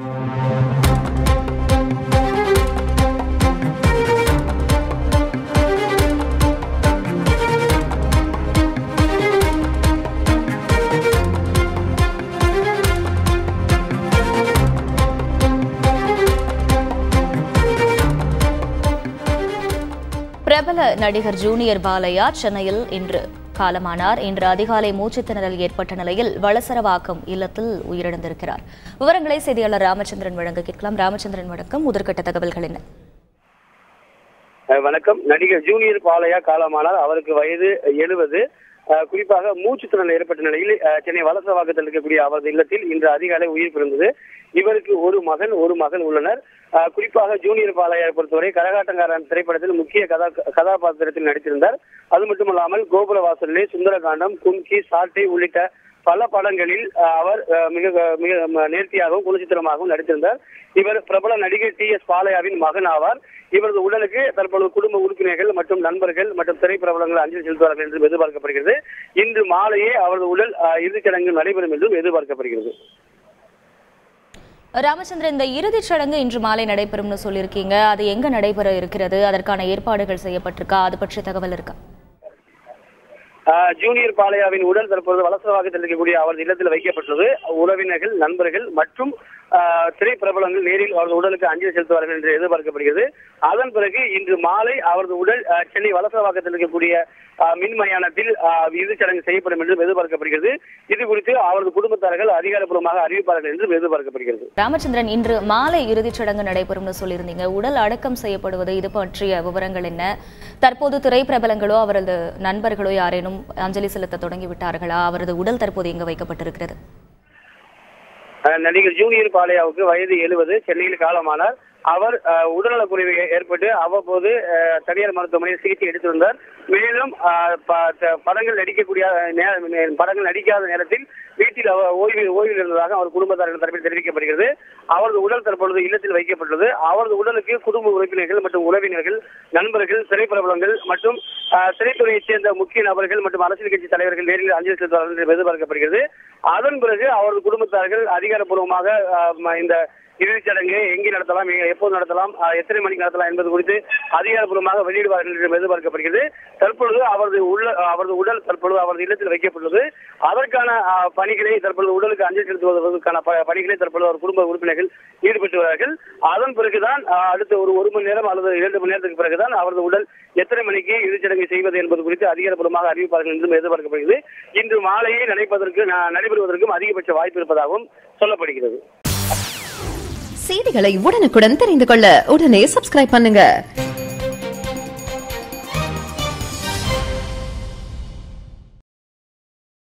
பிரபல நடிகர் ஜூனியர் பாலையா சென்னையில் இன்று காலமானார் இன்று அதிகாலை மூச்சுத் திணறல் ஏற்பட்ட நிலையில் வளசரவாக்கம் இல்லத்தில் உயிரிழந்திருக்கிறார் விவரங்களை செய்தியாளர் ராமச்சந்திரன் வழங்க கேட்கலாம் ராமச்சந்திரன் வணக்கம் முதற்கட்ட தகவல்கள் என்ன அஹ் வணக்கம் நடிகர் ஜூனியர் பாலையா காலமானார் அவருக்கு வயது எழுபது குறிப்பாக மூச்சு திறன் ஏற்பட்ட நிலையில் அஹ், சென்னை வலசவாக்கத்தில் இருக்கக்கூடிய அவரது இல்லத்தில் இன்று அதிகாலை உயிர் பிறந்தது இவருக்கு ஒரு மகன் ஒரு மகள் உள்ளனர் அஹ், குறிப்பாக ஜூனியர் பாலையா பொறுத்தவரை கரகாட்டங்காரன் திரைப்படத்தில் முக்கிய கதா கதாபாத்திரத்தில் நடித்திருந்தார் அது மட்டுமல்லாமல் கோபுரவாசலிலே சுந்தரகாண்டம் கும்கி சாட்டை உள்ளிட்ட பல படங்களில் அஹ், அவர் அஹ், மிக மிக ம- நேர்த்தியாகவும் குணச்சித்திரமாகவும் நடித்திருந்தார் இவர் பிரபல நடிகர் டி எஸ் பாலையாவின் மகன் ஆவார் இவரது உடலுக்கு தற்பொழுது குடும்ப உறுப்பினர்கள் மற்றும் நண்பர்கள் மற்றும் திரைப்பிரபலங்கள் அஞ்சலி செலுத்துவார்கள் என்றும் எதிர்பார்க்கப்படுகிறது இன்று மாலையே அவரது உடல் அஹ், இறுதிச் சடங்கு நடைபெறும் என்றும் எதிர்பார்க்கப்படுகிறது ராமச்சந்திரன் இந்த இறுதிச் சடங்கு இன்று மாலை நடைபெறும்னு சொல்லியிருக்கீங்க அது எங்க நடைபெற இருக்கிறது அதற்கான ஏற்பாடுகள் செய்யப்பட்டிருக்கா அது பற்றிய தகவல் இருக்கா அஹ், ஜூனியர் பாலையாவின் உடல் தற்பொழுது வலசவாகத்தில் இருக்கக்கூடிய அவரது இல்லத்தில் வைக்கப்பட்டுள்ளது உறவினர்கள் நண்பர்கள் மற்றும் அஹ், திரைப்பிரபலங்கள் நேரில் அவரது உடலுக்கு அஞ்சலி செலுத்துவார்கள் என்று எதிர்பார்க்கப்படுகிறது அதன் பிறகு இன்று மாலை அவரது உடல் அஹ், சென்னை வலசவாக்கத்தில் இருக்கக்கூடிய அஹ், மின் மயானத்தில் அஹ், இறுதிச் சடங்கு செய்யப்படும் என்றும் எதிர்பார்க்கப்படுகிறது இது குறித்து அவரது குடும்பத்தார்கள் அதிகாரப்பூர்வமாக அறிவிப்பார்கள் என்றும் எதிர்பார்க்கப்படுகிறது ராமச்சந்திரன் இன்று மாலை இறுதிச் சடங்கு நடைபெறும்னு சொல்லியிருந்தீங்க உடல் அடக்கம் செய்யப்படுவது இது பற்றிய விவரங்கள் என்ன தற்போது திரைப்பிரபலங்களோ அவரது நண்பர்களோ யாரேனும் அஞ்சலி செலுத்த தொடங்கி விட்டார்களா அவரது உடல் தற்போது எங்க வைக்கப்பட்டிருக்கிறது அஹ் நடிகர் ஜூனியர் பாலையாவுக்கு வயது எழுபது சென்னையில் காலமானார் அவர் அஹ், உடல்நலக்குறைவு ஏற்பட்டு அவ்வப்போது அஹ், தனியார் மருத்துவமனையில் சிகிச்சை எடுத்து வந்தார் மேலும் அஹ், ப- த- படங்கள் நடிக்கக்கூடிய நே- படங்கள் நடிக்காத நேரத்தில் வீட்டில் அவர் ஓய்வு ஓய்வில் இருந்ததாக அவர் குடும்பத்தார்கள் தரப்பில் தெரிவிக்கப்படுகிறது அவரது உடல் தற்பொழுது இல்லத்தில் வைக்கப்பட்டுள்ளது அவரது உடலுக்கு குடும்ப உறுப்பினர்கள் மற்றும் உறவினர்கள் நண்பர்கள் திரைப்பிரபலங்கள் மற்றும் அஹ், திரைத்துறையைச் சேர்ந்த முக்கிய நபர்கள் மற்றும் அரசியல் கட்சி தலைவர்கள் நேரில் அஞ்சலி செலுத்துவார்கள் என்று எதிர்பார்க்கப்படுகிறது அதன் பிறகு அவரது குடும்பத்தார்கள் அதிகாரப்பூர்வமாக அஹ், ம- இந்த இறுதிச் சடங்கு எங்கே நடத்தலாம் எங்க- எப்போது நடத்தலாம் அஹ், எத்தனை மணிக்கு நடத்தலாம் என்பது குறித்து அதிகாரப்பூர்வமாக வெளியிடுவார்கள் என்று எதிர்பார்க்கப்படுகிறது தற்பொழுது அவரது உள்ள அவரது உடல் தற்பொழுது அவரது இல்லத்தில் வைக்கப்பட்டுள்ளது அதற்கான அஹ், பணிகளை தற்பொழுது உடலுக்கு அஞ்சலி செலுத்துவதற்கான ப- பணிகளை தற்பொழுது அவர் குடும்ப உறுப்பினர்கள் ஈடுபட்டு வருகிறார்கள் அதன் பிறகுதான் அஹ், அடுத்த ஒரு ஒரு மணி நேரம் அல்லது இரண்டு மணி நேரத்துக்கு பிறகுதான் அவரது உடல் எத்தனை மணிக்கு இறுதிச் சடங்கை செய்வது என்பது குறித்து அதிகாரப்பூர்வமாக அறிவிப்பார்கள் என்றும் எதிர்பார்க்கப்படுகிறது இன்று மாலையே நடைபெறுவதற்கு ந- நடைபெறுவதற்கும் அதிகபட்ச வாய்ப்பு இருப்பதாகவும் சொல்லப்படுகிறது செய்திகளை உடனுக்குடன் தெரிந்து கொள்ள உடனே சப்ஸ்கிரைப் பண்ணுங்க